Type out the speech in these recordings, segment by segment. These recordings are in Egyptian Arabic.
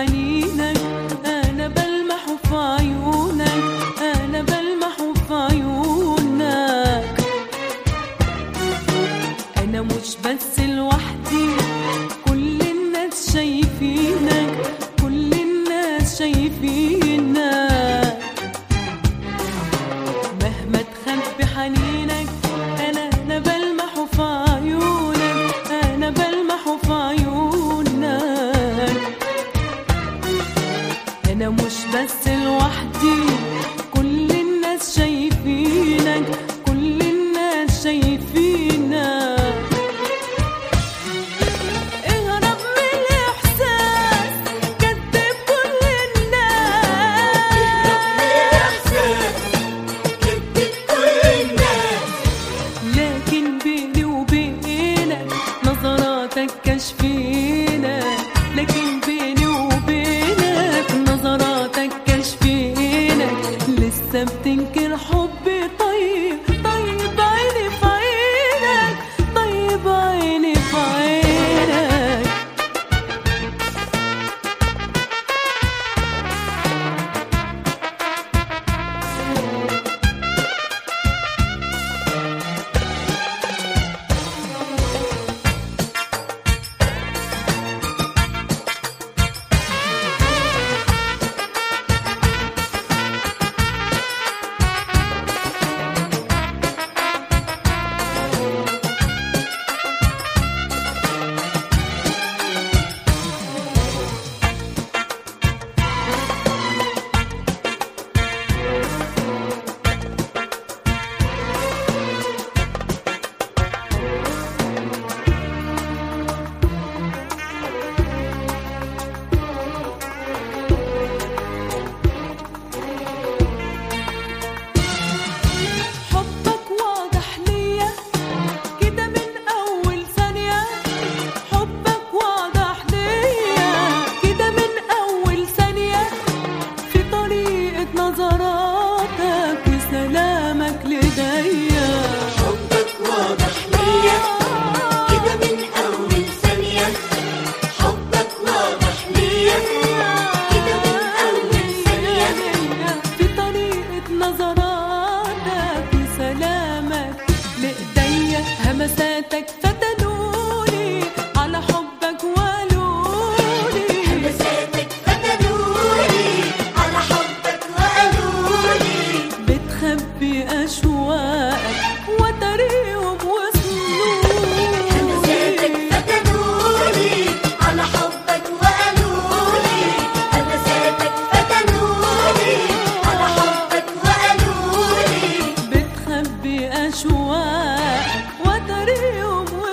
حنينك انا بلمح في عيونك انا بلمح في عيونك انا مش بس لوحدي كل الناس شايفينك كل الناس شايفينك مهما تخبي حنينك انا انا بلمح في عيونك انا بلمح في عيونك انا مش بس لوحدي كل الناس شايفينك كل الناس شايفينك اهرب من الاحساس كذب كل الناس لكن بيني وبينك نظراتك كشفينك لكن بيني وبينك نظراتك كشفينك لسه بتنكر حبي طيب طيب عيني في عينك طيب عيني في عينك حبك واضح ليا كده من أول ثانية حبك واضح ليا كده من أول ثانية في طريقة نظراتك وسلامك لديا حبك واضح ليا كده من أول ثانية حبك واضح ليا كده من أول ثانية في طريقة نظراتك وسلامك لإيديا همساتك فتنوني على حبك والوني مساتك فتنوني على حبك وقالولي بتخبي أشواقك وتريهم مساتك وصلوني فتنوني على حبك وقالولي مساتك فتنوني على حبك وقالولي بتخبي أشواقك وتريهم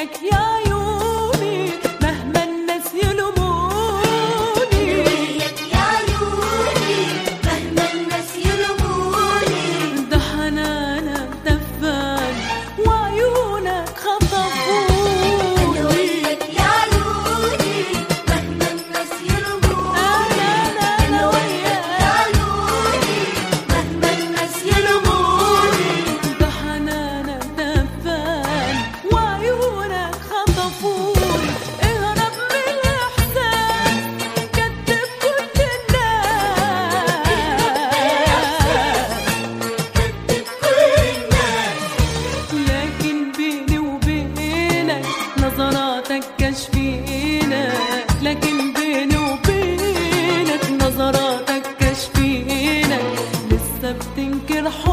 وياك يا عيوني مهما الناس يلوموني وياك يا عيوني مهما الناس يلوموني ده حنانك دفان وعيونك خطفوني أنا وياك يا عيوني مهما الناس يلوموني أنا أنا أنا وياك يا عيوني مهما الناس يلوموني ده حنانك دفان وعيونك خطفوني اهرب من الإحساس كدب كل الناس لكن بيني وبينك نظراتك كشفينك لكن بيني وبينك نظراتك كشفينك لسه بتنكر حب